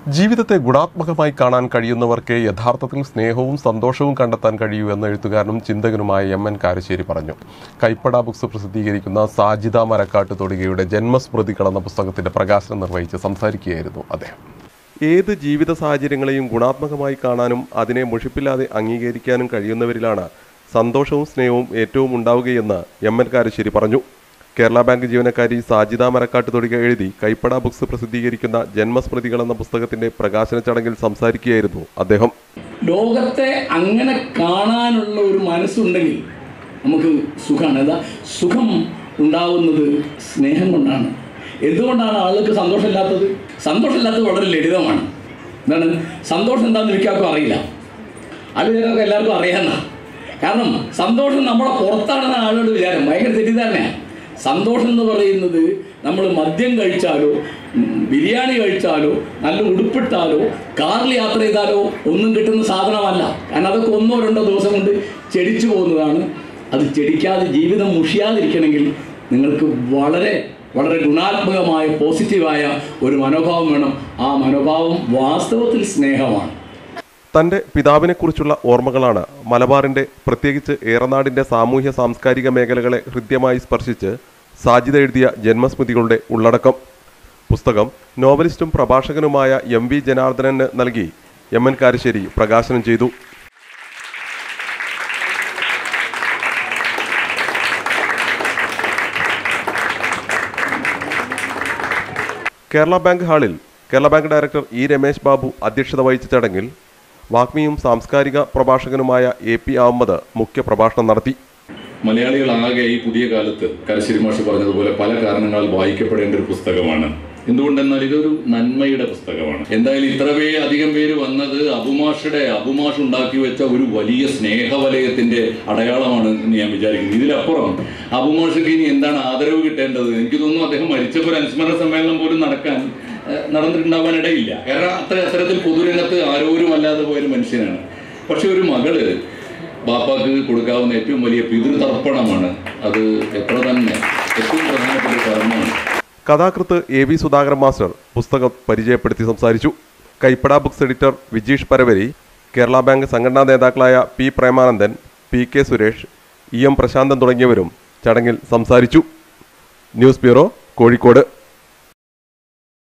ജീവിതത്തെ ഗുണാത്മകമായി കാണാൻ കഴിയുന്നവർക്ക് യഥാർത്ഥത്തിൽ സ്നേഹവും സന്തോഷവും കണ്ടെത്താൻ കഴിയൂ എന്ന എഴുത്തുകാരനും ചിന്തകനുമായ എം എൻ കാരശ്ശേരി പറഞ്ഞു കൈപ്പട ബുക്സ് പ്രസിദ്ധീകരിക്കുന്ന സാജിദ മരക്കാട്ട് തൊടികയുടെ ജന്മസ്മൃതികൾ എന്ന പുസ്തകത്തിന്റെ പ്രകാശനം നിർവഹിച്ച് സംസാരിക്കുകയായിരുന്നു അദ്ദേഹം ഏത് ജീവിത സാഹചര്യങ്ങളെയും ഗുണാത്മകമായി കാണാനും അതിനെ മുഷിപ്പില്ലാതെ അംഗീകരിക്കാനും കഴിയുന്നവരിലാണ് സന്തോഷവും സ്നേഹവും ഏറ്റവും ഉണ്ടാവുകയെന്ന് എം എൻ കാരശ്ശേരി പറഞ്ഞു കേരള ബാങ്ക് ജീവനക്കാരി സാജിദ മരക്കാട്ട് തൊടിക എഴുതി കൈപ്പട ബുക്സ് പ്രസിദ്ധീകരിക്കുന്ന ജന്മസ്മൃതികൾ എന്ന പുസ്തകത്തിന്റെ പ്രകാശന ചടങ്ങിൽ സംസാരിക്കുകയായിരുന്നു അദ്ദേഹം ലോകത്തെ അങ്ങനെ കാണാനുള്ള ഒരു മനസ്സുണ്ടെങ്കിൽ നമുക്ക് സുഖമാണ് അതാ സുഖം ഉണ്ടാവുന്നത് സ്നേഹം കൊണ്ടാണ് എന്തുകൊണ്ടാണ് ആളുകൾക്ക് സന്തോഷമില്ലാത്തത് സന്തോഷമില്ലാത്തത് വളരെ ലളിതമാണ് എന്താണ് സന്തോഷം എന്താണെന്ന് എനിക്കാർക്കും അറിയില്ല ആളുകൾക്ക് എല്ലാവർക്കും അറിയാമെന്ന കാരണം സന്തോഷം നമ്മളെ പുറത്താണെന്ന് ആളുകളുടെ വിചാരം ഭയങ്കര തെറ്റിദ്ധാരണയാണ് സന്തോഷം എന്ന് പറയുന്നത് നമ്മൾ മദ്യം കഴിച്ചാലോ ഉം, ബിരിയാണി കഴിച്ചാലോ നല്ല ഉടുപ്പിട്ടാലോ കാറിൽ യാത്ര ചെയ്താലോ ഒന്നും കിട്ടുന്ന സാധനമല്ല കാരണം അതൊക്കെ ഒന്നോ രണ്ടോ ദിവസം കൊണ്ട് ചെടിച്ചു പോകുന്നതാണ് അത് ചെടിക്കാതെ ജീവിതം മുഷിയാതിരിക്കണമെങ്കിൽ നിങ്ങൾക്ക് വളരെ വളരെ ഗുണാത്മകമായ പോസിറ്റീവായ ഒരു മനോഭാവം വേണം ആ മനോഭാവം വാസ്തവത്തിൽ സ്നേഹമാണ് തന്റെ പിതാവിനെക്കുറിച്ചുള്ള ഓർമ്മകളാണ് മലബാറിന്റെ പ്രത്യേകിച്ച് ഏറനാടിന്റെ സാമൂഹ്യ സാംസ്കാരിക മേഖലകളെ ഹൃദ്യമായി സ്പർശിച്ച് സാജിദ എഴുതിയ ജന്മസ്മൃതികളുടെ ഉള്ളടക്കം പുസ്തകം നോവലിസ്റ്റും പ്രഭാഷകനുമായ എം വി ജനാർദ്ദനന് നൽകി എം എൻ കാരശ്ശേരി പ്രകാശനം ചെയ്തു കേരള ബാങ്ക് ഹാളിൽ Kerala bank director E Ramesh Babu അധ്യക്ഷത വഹിച്ച ചടങ്ങിൽ വാഗ്മിയും സാംസ്കാരിക പ്രഭാഷകനുമായ എ പി അഹമ്മദ് മുഖ്യ പ്രഭാഷണം നടത്തി മലയാളികളാകെ ഈ പുതിയ കാലത്ത് കരശ്ശേരി മാഷ് പറഞ്ഞതുപോലെ പല കാരണങ്ങളാൽ വായിക്കപ്പെടേണ്ട ഒരു പുസ്തകമാണ് എന്തുകൊണ്ടെന്നാൽ ഇതൊരു നന്മയുടെ പുസ്തകമാണ് എന്തായാലും ഇത്ര പേ അധികം പേര് വന്നത് അബുമാഷയുടെ അബുമാഷ് ഉണ്ടാക്കി വെച്ച ഒരു വലിയ സ്നേഹവലയത്തിന്റെ അടയാളമാണ് എന്ന് ഞാൻ വിചാരിക്കുന്നു ഇതിലപ്പുറം അബുമാഷക്ക് ഇനി എന്താണ് ആദരവ് കിട്ടേണ്ടത് എനിക്ക് തോന്നുന്നു അദ്ദേഹം മരിച്ചപ്പോൾ ഒരു അനുസ്മരണ സമ്മേളനം പോലും നടക്കാൻ ഏഹ്, നടന്നിട്ടുണ്ടാവാൻ ഇടയില്ല കാരണം അത്ര അത്തരത്തിൽ പൊതുരംഗത്ത് ആരോരും അല്ലാതെ പോയൊരു മനുഷ്യനാണ് പക്ഷെ ഒരു മകള് ബാപ്പാക്ക് കൊടുക്കാവുന്ന ഏറ്റവും വലിയ പിതൃതർപ്പണമാണ് അത് എത്ര തന്നെ ഏറ്റവും പ്രധാനപ്പെട്ട ഒരു കർമ്മമാണ് കഥാകൃത്ത് എ വി സുധാകരൻ മാസ്റ്റർ പുസ്തകം പരിചയപ്പെടുത്തി സംസാരിച്ചു Kaippada books editor Vijeesh Paravari Kerala bank സംഘടനാ നേതാക്കളായ P Premanandan P K Suresh E M Prasanthan തുടങ്ങിയവരും ചടങ്ങിൽ സംസാരിച്ചു ന്യൂസ് ബ്യൂറോ കോഴിക്കോട്